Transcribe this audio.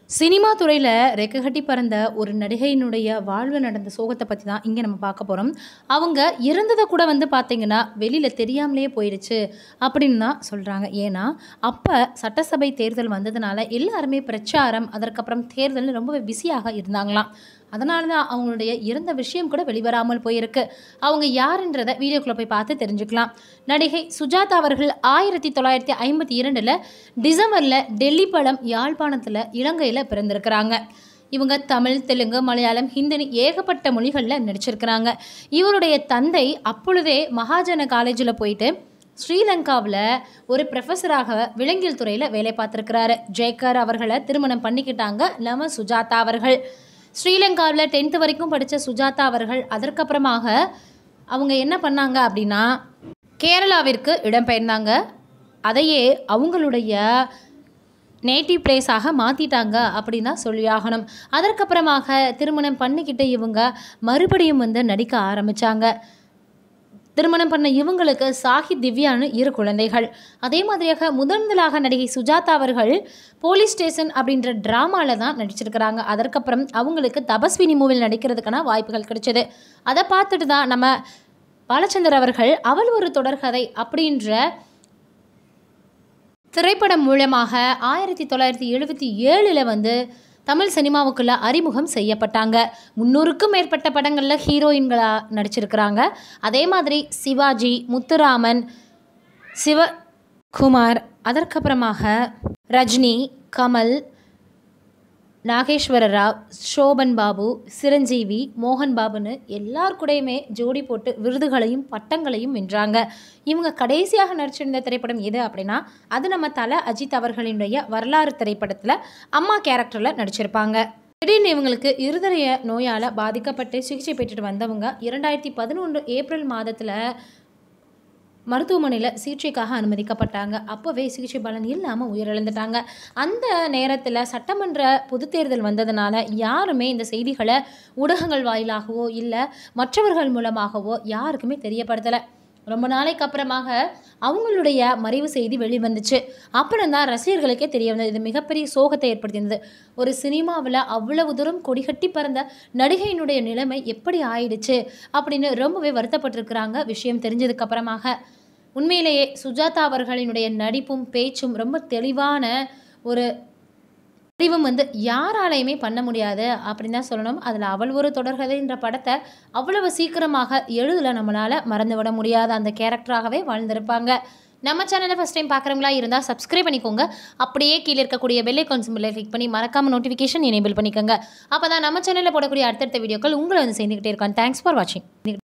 cinema துறையில் ரெக்க கட்டி பறந்த ஒரு நடிகையினுடைய வாழ்வில் நடந்த சோகத்தை பற்றி தான் இங்கே நம்ம பார்க்க போகிறோம் அவங்க இறந்ததை கூட வந்து பார்த்திங்கன்னா வெளியில் தெரியாமலே போயிடுச்சு அப்படின்னு தான் சொல்கிறாங்க ஏன்னா அப்போ சட்டசபை தேர்தல் வந்ததுனால எல்லாருமே பிரச்சாரம் அதற்கப்புறம் தேர்தல் ரொம்பவே பிஸியாக இருந்தாங்களாம் அதனால தான் அவங்களுடைய இறந்த விஷயம் கூட வெளிவராமல் போயிருக்கு அவங்க யாருன்றதை வீடியோக்குள்ளே போய் பார்த்து தெரிஞ்சுக்கலாம் நடிகை சுஜாதா அவர்கள் ஆயிரத்தி தொள்ளாயிரத்தி ஐம்பத்தி இரண்டில் டிசம்பரில் டெல்லி படம் யாழ்ப்பாணத்தில் இலங்கையில் பிறந்திருக்கிறாங்க இவங்க தமிழ் தெலுங்கு மலையாளம் ஹிந்தினி ஏகப்பட்ட மொழிகளில் நடிச்சிருக்கிறாங்க இவருடைய தந்தை அப்பொழுதே மகாஜன காலேஜில் போயிட்டு ஸ்ரீலங்காவில் ஒரு ப்ரொஃபஸராக விலங்கியல் துறையில் வேலை பார்த்துருக்கிறாரு ஜெயக்கர் அவர்களை திருமணம் பண்ணிக்கிட்டாங்க நம்ம சுஜாதா அவர்கள் ஸ்ரீலங்காவில் டென்த்து வரைக்கும் படித்த சுஜாதா அவர்கள் அதற்கப்புறமாக அவங்க என்ன பண்ணாங்க அப்படின்னா கேரளாவிற்கு இடம்பெயர்ந்தாங்க அதையே அவங்களுடைய நேட்டிவ் பிளேஸாக மாற்றிட்டாங்க அப்படின்னு தான் சொல்லி ஆகணும் அதற்கப்புறமாக திருமணம் பண்ணிக்கிட்டு இவங்க மறுபடியும் வந்து நடிக்க ஆரம்பித்தாங்க திருமணம் பண்ண இவங்களுக்கு சாஹி திவ்யான்னு இரு குழந்தைகள் அதே மாதிரியாக முதன் முதலாக நடிகை சுஜாதா அவர்கள் போலீஸ் ஸ்டேஷன் அப்படின்ற ட்ராமாவில் தான் நடிச்சிருக்கிறாங்க அதற்கப்புறம் அவங்களுக்கு தபஸ்வினி மூவியில் நடிக்கிறதுக்கான வாய்ப்புகள் கிடைச்சது அதை பார்த்துட்டு தான் நம்ம பாலச்சந்தர் அவர்கள் அவள் ஒரு தொடர்கதை அப்படின்ற திரைப்படம் மூலமாக ஆயிரத்தி தொள்ளாயிரத்தி எழுபத்தி ஏழில் வந்து தமிழ் சினிமாவுக்குள்ள அறிமுகம் செய்யப்பட்டாங்க முந்நூறுக்கும் மேற்பட்ட படங்களில் ஹீரோயின்களாக நடிச்சிருக்கிறாங்க அதே மாதிரி சிவாஜி முத்துராமன் சிவகுமார் அதற்கப்புறமாக ரஜினி கமல் நாகேஸ்வர ராவ் சோபன் பாபு சிரஞ்சீவி மோகன் பாபுன்னு எல்லார் கூடயுமே ஜோடி போட்டு விருதுகளையும் பட்டங்களையும் வென்றாங்க இவங்க கடைசியாக நடிச்சிருந்த திரைப்படம் எது அப்படின்னா அது நம்ம தல அஜித் அவர்களினுடைய வரலாறு திரைப்படத்தில் அம்மா கேரக்டரில் நடிச்சிருப்பாங்க திடீர்னு இவங்களுக்கு இருதய நோயால் பாதிக்கப்பட்டு சிகிச்சை பெற்றுட்டு வந்தவங்க இரண்டாயிரத்தி பதினொன்று ஏப்ரல் மாதத்தில் மருத்துவமனையில் சிகிச்சைக்காக அனுமதிக்கப்பட்டாங்க அப்போவே சிகிச்சை பலன் இல்லாமல் உயிரிழந்துட்டாங்க அந்த நேரத்தில் சட்டமன்ற பொதுத் தேர்தல் வந்ததுனால யாருமே இந்த செய்திகளை ஊடகங்கள் வாயிலாகவோ இல்லை மற்றவர்கள் மூலமாகவோ யாருக்குமே தெரியப்படுத்தலை ரொம்ப நாளைக்கு அப்புறமாக அவங்களுடைய மறைவு செய்தி வெளிவந்துச்சு அப்புறம் தான் ரசிகர்களுக்கே தெரிய வந்தது இது மிகப்பெரிய சோகத்தை ஏற்படுத்தியிருந்தது ஒரு சினிமாவில் அவ்வளவு தூரம் கொடிகட்டி பறந்த நடிகையினுடைய நிலைமை எப்படி ஆயிடுச்சு அப்படின்னு ரொம்பவே வருத்தப்பட்டிருக்கிறாங்க விஷயம் தெரிஞ்சதுக்கு அப்புறமாக உண்மையிலேயே சுஜாதா அவர்களினுடைய நடிப்பும் பேச்சும் ரொம்ப தெளிவான ஒரு வடிவம் வந்து யாராலையுமே பண்ண முடியாது அப்படின்னு தான் சொல்லணும் அதில் அவள் ஒரு தொடர்கதைன்ற படத்தை அவ்வளவு சீக்கிரமாக எழுதல நம்மளால் மறந்துவிட முடியாத அந்த கேரக்டராகவே வாழ்ந்திருப்பாங்க நம்ம சேனலை ஃபஸ்ட் டைம் பார்க்குறவங்களா இருந்தால் சப்ஸ்கிரைப் பண்ணிக்கோங்க அப்படியே கீழே இருக்கக்கூடிய பெல் ஐக்கான் சிம்பிளை கிளிக் பண்ணி மறக்காமல் நோட்டிஃபிகேஷன் எனேபிள் பண்ணிக்கோங்க அப்போ தான் நம்ம சேனலில் போடக்கூடிய அடுத்தடுத்த வீடியோக்கள் உங்களை வந்து சேர்ந்துக்கிட்டே இருக்கான் தேங்க்ஸ் ஃபார் வாட்சிங்